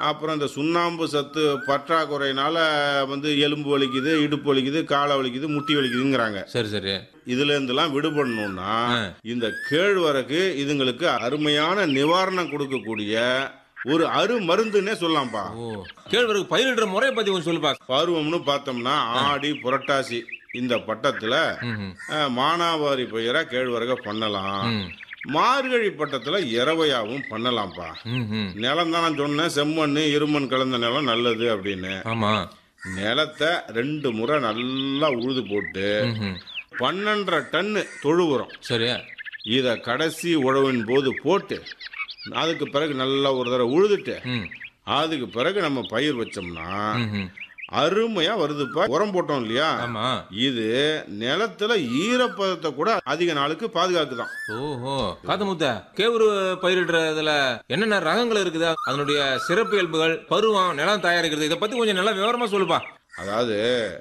அப்புறம் இந்த சுண்ணாம்பு சத்து பற்றாக்குறையினால வந்து எலும்பு வலிக்குது இடுப்பு வலிக்குது காலை வலிக்குது முட்டி வலிக்குதுங்கிறாங்க சரி சரி இதுல இருந்தெல்லாம் விடுபடணும்னா இந்த கேழ்வரகு இதுங்களுக்கு அருமையான நிவாரணம் கொடுக்கக்கூடிய ஒரு அரு மருந்துன்னே சொல்லலாம்ப்பா ஓ கேழ்வரகு பயிரிடுற முறையை பத்தி கொஞ்சம் சொல்லுப்பா பருவம்னு பார்த்தோம்னா ஆடி புரட்டாசி இந்த பட்டத்துல ம்ஹும். அஹ், மானாவாரி பயிரா கேழ்வரக பண்ணலாம் ம். மார்கழி பட்டத்துல இரவையாவும் பண்ணலாம்ப்பா ம்ஹும். நிலம் தான் நான் சொன்னேன் செம்மண் இருமண் கலந்த நிலம் நல்லது அப்படின்னு ஆமா நிலத்தை ரெண்டு முறை நல்லா உழுது போட்டு ம்ஹும். பன்னெண்டரை டன்னு தொழு உரம் சரி இதை கடைசி உழவின் போது போட்டு அதுக்கு பிறகு நல்லா ஒரு தடவை உழுதுட்டு ம். அதுக்கு பிறகு நம்ம பயிர் வச்சோம்னா ம்ஹும். அருமையா வருதுப்பா உரம் போட்டோம் இல்லையா ஆமா இது நிலத்துல ஈரப்பதத்தை கூட அதிக நாளுக்கு பாதுகாக்குதான் ஓஹோ காத்து முத்த கேவுரு பயிரிடுறதுல என்னென்ன ரகங்கள் இருக்குது அதனுடைய சிறப்பு இயல்புகள் பருவம் நிலம் தயாரிக்கிறது இதை பத்தி கொஞ்சம் நல்லா விவரமா சொல்லுப்பா அதாவது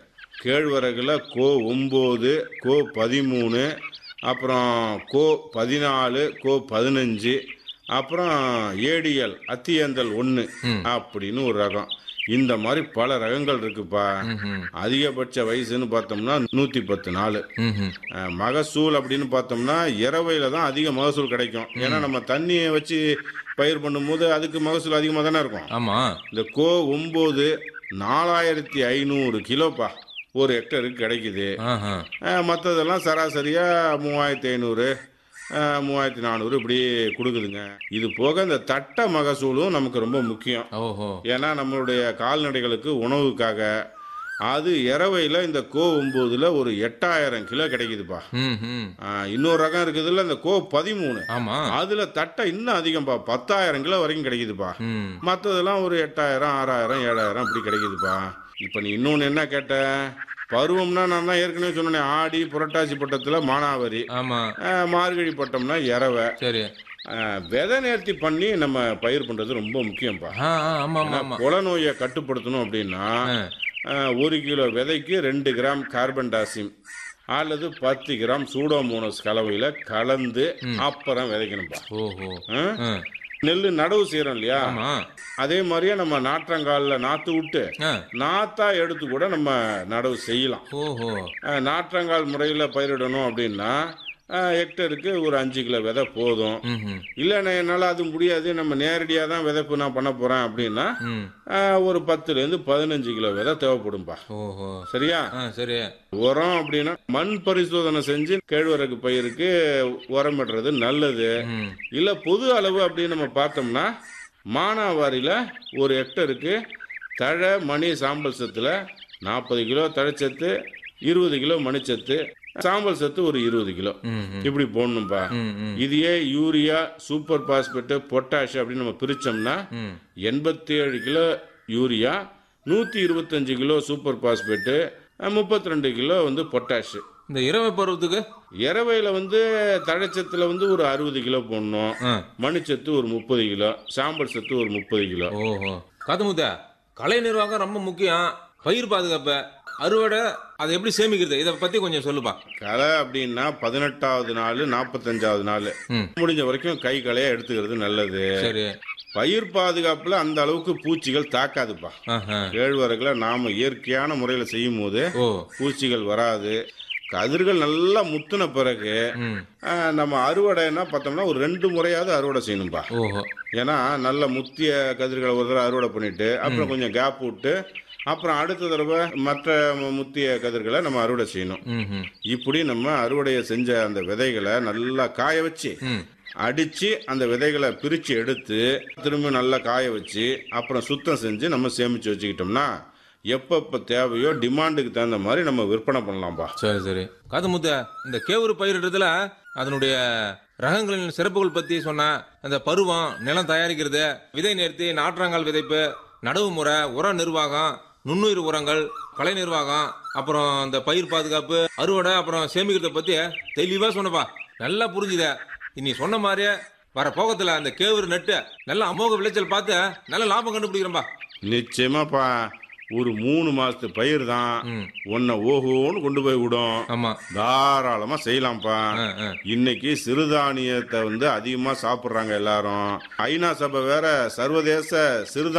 கேழ்வரகுல கோ ஒம்பது கோ பதிமூணு அப்புறம் கோ பதினாலு கோ பதினஞ்சு அப்புறம் ஏடிஎல் அத்தியந்தல் ஒன்று அப்படின்னு ஒரு ரகம் இந்த மாதிரி பல ரகங்கள் இருக்குப்பா ம்ஹும். அதிகபட்ச வயசுன்னு பார்த்தோம்னா நூற்றி பத்து நாள் ம்ஹும். அஹ், மகசூல் அப்படின்னு பார்த்தோம்னா இரவையில தான் அதிக மகசூல் கிடைக்கும் ஏன்னா நம்ம தண்ணியை வச்சு பயிர் பண்ணும்போது அதுக்கு மகசூல் அதிகமாக தானே இருக்கும் ஆமா இந்த கோ ஒம்பது நாலாயிரத்தி ஐநூறு கிலோப்பா ஒரு ஹெக்டருக்கு கிடைக்குது ஆஹா. மற்றதெல்லாம் சராசரியாக மூவாயிரத்தி ஐநூறு மூவாயிரத்தி நானூறு இப்படி கொடுக்குதுங்க இது போக இந்த தட்ட மகசூலும் நமக்கு ரொம்ப முக்கியம் ஓஹோ ஏன்னா நம்மளுடைய கால்நடைகளுக்கு உணவுக்காக அது இரவையில் இந்த கோ ஒம்போதுல ஒரு எட்டாயிரம் கிலோ கிடைக்குதுப்பா ம்ஹும். ஆ, இன்னொரு ரகம் இருக்குதுல்ல இந்த கோ பதிமூணு ஆமா அதுல தட்டை இன்னும் அதிகம்ப்பா பத்தாயிரம் கிலோ வரைக்கும் கிடைக்குதுப்பா ம். மற்றதெல்லாம் ஒரு எட்டாயிரம் ஆறாயிரம் ஏழாயிரம் இப்படி கிடைக்குதுப்பா இப்போ நீ இன்னொன்று என்ன கேட்ட பருவம்னா நான் தான் ஏற்கனவே சொன்னேன் ஆடி புரட்டாசி பட்டத்தில் மானாவரி ஆமா ஆஹ், மார்கழி பட்டம்னா இரவை சரி ஆஹ், விதை நேர்த்தி பண்ணி நம்ம பயிர் பண்ணுறது ரொம்ப முக்கியம்ப்பா ஆ, ஆ, ஆமா ஆமா ஆமா குல நோயை கட்டுப்படுத்தணும் அப்படின்னா ஆஹ், ஒரு கிலோ விதைக்கு ரெண்டு கிராம் கார்பன் டாசிம் அல்லது பத்து கிராம் சூடோமோனஸ் கலவையில் கலந்து அப்புறம் விதைக்கணும்ப்பா ஓஹோ ஆஹ்? ஆ. நெல் நடவு செய்கிறோம் இல்லையா ஆமா அதே மாதிரியே நம்ம நாற்றங்காலில் நாற்று விட்டு ஆ. நாத்தா எடுத்து கூட நம்ம நடவு செய்யலாம் ஓஹோ அஹ், நாற்றங்கால் முறையில் பயிரிடணும் அப்படின்னா அஹ், ஹெக்டருக்கு ஒரு அஞ்சு கிலோ விதை போதும் ம்ஹும். இல்லைண்ணே என்னால் அது முடியாது நம்ம நேரடியாக தான் விதைப்பு நான் பண்ண போகிறேன் அப்படின்னா ம். அஹ், ஒரு பத்துலேருந்து பதினஞ்சு கிலோ விதை தேவைப்படும்பா ஓஹோ சரியா ஆ சரி உரம் அப்படின்னா மண் பரிசோதனை செஞ்சு கேழ்வரகு பயிருக்கு உரமிடுறது நல்லது ம். இல்லை பொது அளவு அப்படின்னு நம்ம பார்த்தோம்னா மானாவாரியில் ஒரு ஹெக்டருக்கு தழை மணி சாம்பல் சத்தில் நாற்பது கிலோ தழைச்சத்து இருபது கிலோ மணிச்சத்து சாம்பல் சத்து ஒரு இருபது கிலோ ம்ஹும். இப்படி போடணும்பா ம், ம். இதையே யூரியா சூப்பர் பாஸ்பேட்டு பொட்டாஷ் அப்படின்னு நம்ம பிரிச்சோம்னா ம். எண்பத்தி ஏழு கிலோ யூரியா நூற்றி இருபத்தஞ்சு கிலோ சூப்பர் பாஸ்பேட்டு முப்பத்தி ரெண்டு கிலோ வந்து பொட்டாஷ் இந்த இரவு பருவத்துக்கு இரவையில் வந்து தழைச்சத்தில் வந்து ஒரு அறுபது கிலோ போடணும் ஆ. மணிச்சத்து ஒரு முப்பது கிலோ சாம்பல் சத்து ஒரு முப்பது கிலோ ஓஹோ காத்தமுத்த கலை நிர்வாகம் ரொம்ப முக்கியம் பயிர் பாதுகாப்பு அறுவடை அதை எப்படி சேமிக்கிறது இதை பத்தி கொஞ்சம் சொல்லுப்பா களை அப்படின்னா பதினெட்டாவது நாள் நாற்பத்தஞ்சாவது நாள் ம். முடிஞ்ச வரைக்கும் கை களையா எடுத்துக்கிறது நல்லது சரி பயிர் பாதுகாப்புல அந்த அளவுக்கு பூச்சிகள் தாக்காதுப்பா ஆஹா. கேழ்வரகுல நாம இயற்கையான முறையில செய்யும் போது ஓ பூச்சிகள் வராது கதிர்கள் நல்லா முத்துன பிறகு ம். ஆ, நம்ம அறுவடைன்னா பார்த்தோம்னா ஒரு ரெண்டு முறையாவது அறுவடை செய்யணும்பா ஓஹோ ஏன்னா நல்ல முத்திய கதிர்களை ஒரு தடவை அறுவடை பண்ணிட்டு அப்புறம் கொஞ்சம் கேப் விட்டு அப்புறம் அடுத்த தடவை மற்ற மு- முத்திய கதிர்களை நம்ம அறுவடை செய்யணும் ம்ஹும். இப்படி நம்ம அறுவடையை செஞ்ச அந்த விதைகளை நல்லா காய வச்சு ம். அடிச்சு அந்த விதைகளை பிரிச்சு எடுத்து திரும்ப நல்லா காய வச்சு அப்புறம் சுத்தம் செஞ்சு நம்ம சேமிச்சு வச்சுக்கிட்டோம்னா எப்பப்ப தேவையோ டிமாண்டுக்கு தகுந்த மாதிரி நம்ம விற்பனை பண்ணலாம்பா சரி சரி காத்தமுத்த இந்த கேவுரு பயிரிடுறதுல அதனுடைய ரகங்களின் சிறப்புகள் பத்தி சொன்ன அந்த பருவம் நிலம் தயாரிக்கிறது விதை நேர்த்தி நாற்றாங்கால் விதைப்பு நடவு முறை உர நிர்வாகம் நுண்ணுயிர் உரங்கள் கலை நிர்வாகம் அப்புறம் இந்த பயிர் பாதுகாப்பு அறுவடை அப்புறம் சேமிக்கிறத பத்தி தெளிவா சொன்னப்பா நல்லா புரிஞ்சுத நீ சொன்ன மாதிரியே வர போகத்துல அந்த கேவுரு நட்டு நல்ல அமோக விளைச்சல் பார்த்து நல்ல லாபம் கண்டுபிடிக்கிறோம்பா நிச்சயமாப்பா ஒரு மூணு மாசத்து பயிர் தான் ம். உன்னை ஓஹோன்னு கொண்டு போய் விடும் ஆமா தாராளமா செய்யலாம்ப்பா ஆ, ஆ. இன்னைக்கு சிறுதானியத்தை வந்து அதிகமா சாப்பிடுறாங்க எல்லாரும் ஐநா சபை வேற சர்வதேச சிறுதானிய